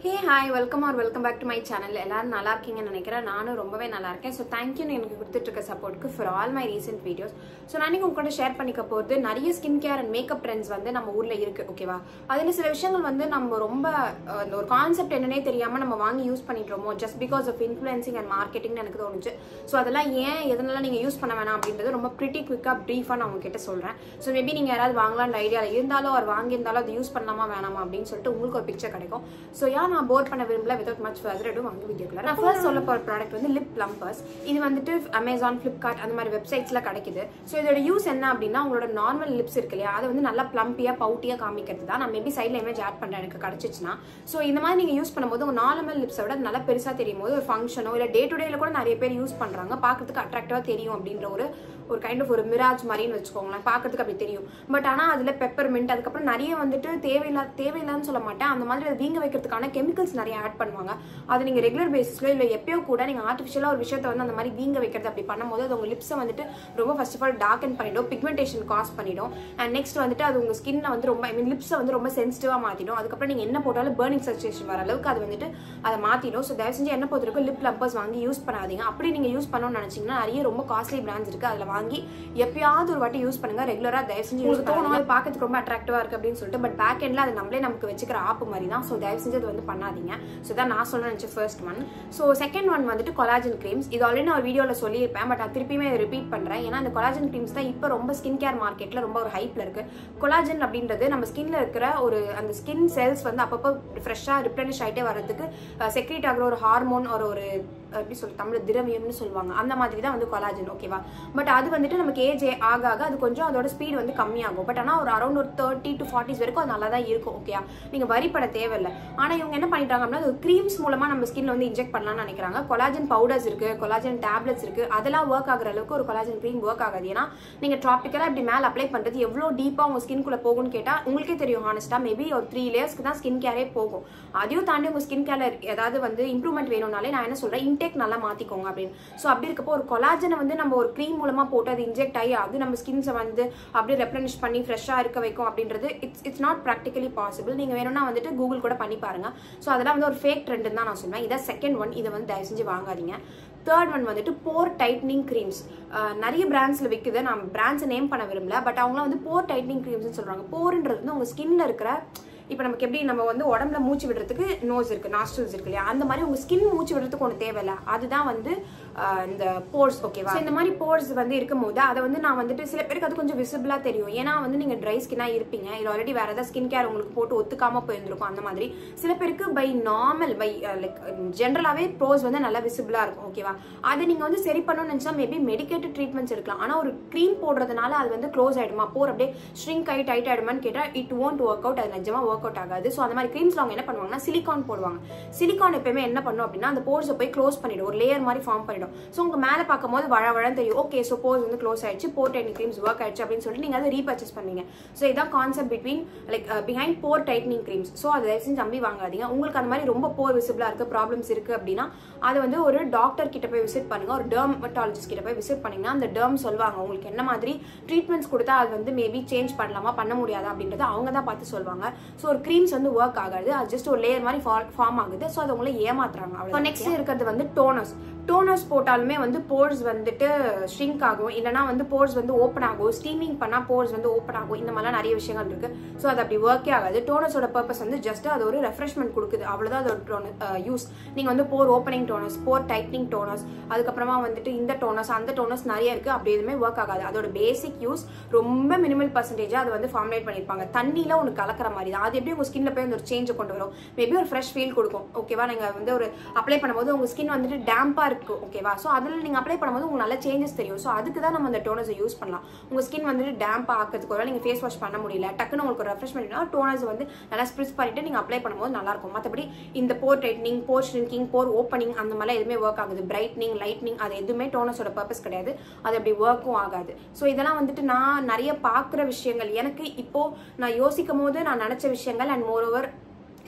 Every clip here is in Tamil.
hey hi welcome are welcome back to my channel எல்லாரும் நல்லா இருக்கீங்கன்னு நினைக்கிறேன் நானும் ரொம்பவே நல்லா இருக்கேன் ஸோ தேங்க்யூ எனக்கு கொடுத்துட்டு இருக்க சப்போர்ட்க்கு for all my recent videos so நான் உங்க கூட ஷேர் பண்ணிக்க போகிறது நிறைய skin care and makeup trends வந்து நம்ம ஊரில் இருக்கு ஓகேவா அதில் சில விஷயங்கள் வந்து நம்ம ரொம்ப அஹ், இந்த ஒரு கான்செப்ட் என்னன்னே தெரியாமல் நம்ம வாங்கி யூஸ் பண்ணிட்டுருமோ just because of influencing and மார்க்கெட்டிங்னு எனக்கு தோணுச்சு ஸோ அதெல்லாம் ஏன் எதனால நீங்கள் யூஸ் பண்ண வேணாம் அப்படின்றது ரொம்ப ப்ரிட்டி குவிக்காக ப்ரீஃபாக நான் உங்ககிட்ட சொல்கிறேன் ஸோ மேபி நீங்கள் யாராவது வாங்கலாம்னு ஐடியாவில் இருந்தாலும் அவர் வாங்கியிருந்தாலும் அது யூஸ் பண்ணலாமா வேணாமா அப்படின்னு சொல்லிட்டு உங்களுக்கு ஒரு பிக்சர் கிடைக்கும் ஸோ ஏன் நான் போர் பண்ண விரும்பல வித்வுட் மச் ஃபர்தர் டு வாங்க வீடியோக்குள்ள நான் ஃபர்ஸ்ட் சொல்ல போகிற ப்ராடக்ட் வந்து லிப் பிளம்பர்ஸ் இது வந்துட்டு அமேசான் ஃப்ளிப்கார்ட் அந்த மாதிரி வெப்சைட்ஸ்ல கிடைக்குது ஸோ இதோட யூஸ் என்ன அப்படின்னா உங்களோட நார்மல் லிப்ஸ் இருக்கு இல்லையா அதை வந்து நல்லா ப்ளம்பியாக பவுட்டியாக காமிக்கிறது தான் நான் மேபி சைடில் இமேஜ் ஆட் பண்ணுறேன் எனக்கு கிடச்சிச்சுன்னா ஸோ இந்த மாதிரி நீங்கள் யூஸ் பண்ணும்போது உங்கள் நார்மல் லிப்ஸை விட அது நல்லா பெருசாக தெரியும் போது ஒரு ஃபங்க்ஷனோ இல்லை டே டு டேல கூட நிறைய பேர் யூஸ் பண்ணுறாங்க பார்க்கறதுக்கு அட்ராக்டிவாக தெரியும் அப்படின்ற ஒரு ஒரு கைண்ட் ஆஃப் ஒரு மிராஜ் மாதிரின்னு வச்சுக்கோங்களேன் பார்க்கறதுக்கு அப்படி தெரியும் பட் ஆனால் அதில் பெப்பர் மின்ட் அதுக்கப்புறம் நிறைய வந்துட்டு தேவையில்லா தேவையில்லான்னு சொல்ல மாட்டேன் அந்த மாதிரி அதை வீங்க வைக்கிறதுக்கான கெமிக்கல்ஸ் நிறைய ஆட் பண்ணுவாங்க அது நீங்கள் ரெகுலர் பேசிஸ்ல இல்லை எப்பயோ கூட நீங்கள் ஆர்டிஃபிஷியலாக ஒரு விஷயத்தை வந்து அந்த மாதிரி வீங்க வைக்கிறது அப்படி பண்ணும்போது அது உங்கள் லிப்ஸை வந்துட்டு ரொம்ப ஃபர்ஸ்ட் ஆஃப் ஆல் டார்க்கன் பண்ணிடும் பிக்மெண்டேஷன் காஸ் பண்ணிடும் அண்ட் நெக்ஸ்ட் வந்துட்டு அது உங்கள் ஸ்கின்னை வந்து ரொம்ப ஐ மீன் லிப்ஸை வந்து ரொம்ப சென்சிட்டிவாக மாற்றிடும் அதுக்கப்புறம் நீங்கள் என்ன போட்டாலும் பேர்னிங் சச்சுவேஷன் வர அளவுக்கு அது வந்துட்டு அதை மாற்றிடும் ஸோ தயவு செஞ்சு என்ன பொறுத்தவரைக்கும் லிப் லம்பர்ஸ் வாங்கி யூஸ் பண்ணாதீங்க அப்படி நீங்கள் யூஸ் பண்ணணும்னு நினச்சிங்கன்னா நிறைய ரொம்ப காஸ்ட்லி பிராண்ட்ஸ் இருக்குது அதில் வாங்கி எப்பயாவது ஒரு வாட்டி யூஸ் பண்ணுங்க ரெகுலராக தயவு செஞ்சு யூஸ் தோணும் அது பார்க்கறதுக்கு ரொம்ப அட்ராக்டிவாக இருக்குது அப்படின்னு சொல்லிட்டு பட் பேக் எண்டில் அது நம்மளே நமக்கு வச்சுக்கிற ஆப்பு மாதிரி தான் ஸோ தயவு செஞ்சு அது வந்து பண்ணாதீங்க ஸோ தான் நான் சொல்ல நினச்ச first one so second one வந்துட்டு கொலாஜன் க்ரீம்ஸ் இது ஆல்ரெடி நான் ஒரு வீடியோவில் சொல்லியிருப்பேன் பட் நான் திருப்பியுமே ரிப்பீட் பண்ணுறேன் ஏன்னா இந்த கொலாஜன் க்ரீம்ஸ் தான் இப்போ ரொம்ப ஸ்கின் கேர் மார்க்கெட்டில் ரொம்ப ஒரு ஹைப்பில் இருக்குது கொலாஜன் அப்படின்றது நம்ம ஸ்கின்ல இருக்கிற ஒரு அந்த ஸ்கின் செல்ஸ் வந்து அப்பப்போ ஃப்ரெஷ்ஷாக ரிப்ளனிஷ் ஆகிட்டே வர்றதுக்கு செக்ரேட் ஆகிற ஒரு ஹார்மோன் ஒரு ஒரு எப்படி சொல்ல தமிழ் திரவியம்னு சொல்லுவாங்க அந்த மாதிரி தான் வந்து கொலாஜன் ஓகேவா பட் அது வந்துட்டு நமக்கு ஏஜ் ஆக ஆக அது கொஞ்சம் அதோட ஸ்பீட் வந்து கம்மியாகும் பட் ஆனால் ஒரு அரௌண்ட் ஒரு தேர்ட்டி டு ஃபார்ட்டிஸ் வரைக்கும் அது நல்லா தான் இருக்கும் ஓகேயா நீங்கள் வரிப்பட தேவையில்லை ஆனால் இவங்க என்ன பண்ணிட்டாங்க அப்படின்னா அது க்ரீம்ஸ் மூலமாக நம்ம ஸ்கின்ல வந்து இன்ஜெக்ட் பண்ணலாம்னு நினைக்கிறாங்க கொலாஜன் பவுடர்ஸ் இருக்கு கொலாஜன் டேப்லெட்ஸ் இருக்கு அதெல்லாம் ஒர்க் ஆகுற அளவுக்கு ஒரு கொலாஜன் க்ரீம் ஒர்க் ஆகாது ஏன்னா நீங்கள் ட்ராபிக்கலாக இப்படி மேலே அப்ளை பண்ணுறது எவ்வளோ டீப்பாக உங்கள் ஸ்கின்குள்ளே போகும்னு கேட்டால் உங்களுக்கே தெரியும் ஹானஸ்ட்டாக மேபி ஒரு த்ரீ லேயர்ஸ்க்கு தான் ஸ்கின் கேரே போகும் அதையும் தாண்டி உங்கள் ஸ்கின் கேர்ல ஏதாவது வந்து இம்ப்ரூவ்மெண்ட் வேணும்னாலே நான் என்ன சொல்கிறேன் இன்டேக் நல்லா மாற்றிக்கோங்க அப்படின்னு ஸோ அப்படி இருக்கப்போ ஒரு கொலாஜனை வந்து நம்ம ஒரு க்ரீம் மூலமாக போட்டு அது இன்ஜெக்ட் ஆகி அது நம்ம ஸ்கின்ஸை வந்து அப்படியே ரெப்ளனிஷ் பண்ணி ஃப்ரெஷ்ஷாக இருக்க வைக்கும் அப்படின்றது it's it's not practically possible நீங்கள் வேணும்னா வந்துட்டு கூகுள் கூட பண்ணி பாருங்க ஸோ அதெல்லாம் வந்து ஒரு ஃபேக் ட்ரெண்டுன்னு தான் நான் சொல்லுவேன் இதான் செகண்ட் ஒன் இதை வந்து தயவு செஞ்சு வாங்காதீங்க தேர்ட் ஒன் வந்துட்டு போர் டைட்னிங் க்ரீம்ஸ் நிறைய பிராண்ட்ஸில் விற்குது நான் பிராண்ட்ஸை நேம் பண்ண விரும்பல பட் அவங்களாம் வந்து போர் டைட்னிங் க்ரீம்ஸ்னு சொல்கிறாங்க போர்ன்றது வந்து உங்கள் ஸ்கின்ல இருக்கிற இப்போ நமக்கு எப்படி நம்ம வந்து உடம்புல மூச்சு விடுறதுக்கு நோஸ் இருக்கு நாஸ்ட்ரல்ஸ் இருக்கு இல்லையா அந்த மாதிரி உங்க ஸ்கின் மூச்சு விடுறதுக்கு ஒன்று தேவையில்ல அதுதான் வந்து ஆஹ், இந்த போர்ஸ் ஓகேவா இந்த மாதிரி போர்ஸ் வந்து இருக்கும்போது அதை வந்து நான் வந்துட்டு சில பேருக்கு அது கொஞ்சம் விசிபிளா தெரியும் ஏன்னா வந்து நீங்க ட்ரை ஸ்கின்னா இருப்பீங்க இது ஆல்ரெடி வேற ஏதாவது ஸ்கின் கேர் உங்களுக்கு போட்டு ஒத்துக்காம போயிருந்திருக்கும் அந்த மாதிரி சில பேருக்கு பை நார்மல் பை லைக் ஜென்ரலாவே போர்ஸ் வந்து நல்லா விசிபிளா இருக்கும் ஓகேவா அதை நீங்க வந்து சரி பண்ணணும்னு நினைச்சா மேபி மெடிக்கேட்டட் ட்ரீட்மெண்ட்ஸ் எடுக்கலாம் ஆனா ஒரு க்ரீம் போடுறதுனால அது வந்து க்ளோஸ் ஆயிடுமா போர் அப்படியே ஷ்ரிங்க் ஆகி டைட் ஆயிடுமான்னு கேட்டா இட் won't ஒர்க் அவுட் அது நிஜமா ஒர்க் அவுட் ஆகாது ஸோ அந்த மாதிரி க்ரீம்ஸ்ல அவங்க என்ன பண்ணுவாங்கன்னா சிலிகான் போடுவாங்க சிலிகான் எப்பயுமே என்ன பண்ணும் அப்படின்னா அந்த போர்ஸை போய் க்ளோஸ் பண்ணிடும் ஒரு லேயர் மாதிரி ஃபார்ம் பண்ணிடும் ஸோ உங்க மேலே பார்க்கும்போது வழ வழன்னு தெரியும் ஓகே ஸோ போர்ஸ் வந்து க்ளோஸ் ஆயிடுச்சு போர் டைட்னிங் க்ரீம்ஸ் ஒர்க் ஆயிடுச்சு அப்படின்னு சொல்லிட்டு நீங்க அதை ரீபர்ச்சேஸ் பண்ணீங்க ஸோ இதான் concept between like behind pore tightening creams so அதை தயவு செஞ்சு நம்பி வாங்காதீங்க உங்களுக்கு அந்த மாதிரி ரொம்ப போர் விசிபிளா இருக்கு ப்ராப்ளம்ஸ் இருக்கு அப்படின்னா அதை வந்து ஒரு டாக்டர் கிட்ட போய் விசிட் பண்ணுங்க ஒரு டெர்மட்டாலஜிஸ்ட் கிட்ட போய் விசிட் பண்ணீங்கன்னா அந்த டெர்ம் சொல்லுவாங்க உங்களுக்கு என்ன மாதிரி ட்ரீட்மெண்ட்ஸ் கொடுத்தா அது வந்து மேபி சேஞ்ச் பண்ணலாமா பண்ண முடியாதா அப்படின்றத அவங்க தான் பார்த்து சொல்லுவாங்க ஸோ ஒரு க்ரீம்ஸ் வந்து ஒர்க் ஆகாது அது ஜஸ்ட் ஒரு லேயர் மாதிரி ஃபார்ம் ஆகுது ஸோ அது உங்களை ஏமாத்துறாங்க அவ்வளோ நெக்ஸ்ட் இருக்கிறது வந்து டோனஸ் டோனஸ் போட்டாலுமே வந்து போர்ஸ் வந்துட்டு ஷ்ரிங்க் ஆகும் இல்லைனா வந்து போர்ஸ் வந்து ஓப்பன் ஆகும் ஸ்டீமிங் பண்ணால் போர்ஸ் வந்து ஓப்பன் ஆகும் இந்த மாதிரிலாம் நிறைய விஷயங்கள் இருக்கு ஸோ அது அப்படி ஒர்க்கே ஆகாது டோனஸோட பர்பஸ் வந்து ஜஸ்ட் அது ஒரு ரெஃப்ரெஷ்மெண்ட் கொடுக்குது அவ்வளோதான் அதோட யூஸ் நீங்கள் வந்து போர் ஓப்பனிங் டோனஸ் போர் டைட்னிங் டோனஸ் அதுக்கப்புறமா வந்துட்டு இந்த டோனஸ் அந்த டோனஸ் நிறைய இருக்கு அப்படி எதுவுமே ஒர்க் ஆகாது அதோட பேசிக் யூஸ் ரொம்ப மினிமல் பர்சன்டேஜாக அது வந்து ஃபார்முலேட் பண்ணியிருப்பாங்க தண்ணியில ஒன்று கலக்கிற மாதிரி தான் அது எப்படி உங்க ஸ்கின்ல போய் அந்த ஒரு சேஞ்சை கொண்டு வரும் மேபி ஒரு ஃப்ரெஷ் ஃபீல் கொடுக்கும் ஓகேவா நீங்க வந்து ஒரு அப்ளை பண்ணும்போது உங்க ஸ்கின் வந்துட்டு டேம்பா இருக்கும் ஓகேவா ஸோ அதில் நீங்க அப்ளை பண்ணும்போது உங்களுக்கு நல்ல சேஞ்சஸ் தெரியும் ஸோ அதுக்கு தான் நம்ம அந்த டோனஸை யூஸ் பண்ணலாம் உங்க ஸ்கின் வந்துட்டு டேம்பா ஆக்கிறதுக்கு ஒரு நீங்க ஃபேஸ் வாஷ் பண்ண முடியல டக்குன்னு உங்களுக்கு ஒரு ரெஃப்ரெஷ்மெண்ட் டோனஸ் வந்து நல்லா ஸ்ப்ரிஸ் பண்ணிட்டு நீங்க அப்ளை பண்ணும்போது நல்லா இருக்கும் மற்றபடி இந்த pore tightening pore shrinking pore opening அந்த மாதிரிலாம் எதுவுமே ஒர்க் ஆகுது பிரைட்னிங் லைட்னிங் அது எதுவுமே டோனஸோட பர்பஸ் கிடையாது அது அப்படி ஒர்க்கும் ஆகாது ஸோ இதெல்லாம் வந்துட்டு நான் நிறைய பார்க்குற விஷயங்கள் எனக்கு இப்போ நான் யோசிக்கும் போது நான் நினைச்ச விஷயங்கள் அண்ட் மோர் ஓவர்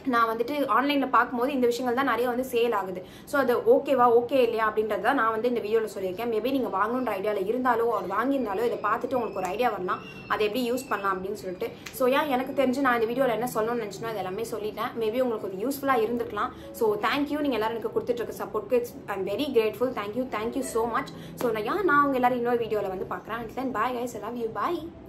நான் வந்துட்டு ஆன்லைனில் பார்க்கும்போது இந்த விஷயங்கள் தான் நிறைய வந்து சேல் ஆகுது ஸோ அது ஓகேவா ஓகே இல்லையா அப்படின்றத தான் நான் வந்து இந்த வீடியோவில் சொல்லியிருக்கேன் மேபி நீங்கள் வாங்கணுன்ற ஐடியாவில் இருந்தாலோ அது வாங்கியிருந்தாலோ இதை பார்த்துட்டு உங்களுக்கு ஒரு ஐடியா வரலாம் அதை எப்படி யூஸ் பண்ணலாம் அப்படின்னு சொல்லிட்டு ஸோ ஏன் எனக்கு தெரிஞ்சு நான் இந்த வீடியோவில் என்ன சொல்லணும்னு நினச்சினோ அது எல்லாமே சொல்லிட்டேன் மேபி உங்களுக்கு அது யூஸ்ஃபுல்லாக இருந்திருக்கலாம் ஸோ தேங்க்யூ நீங்கள் எல்லாரும் எனக்கு கொடுத்துட்டு இருக்க சப்போர்ட்க்கு it's I'm very grateful thank you thank you so much so நான் ஏன் நான் உங்க எல்லாரும் இன்னொரு வீடியோவில் வந்து பார்க்குறேன் and then bye guys love you bye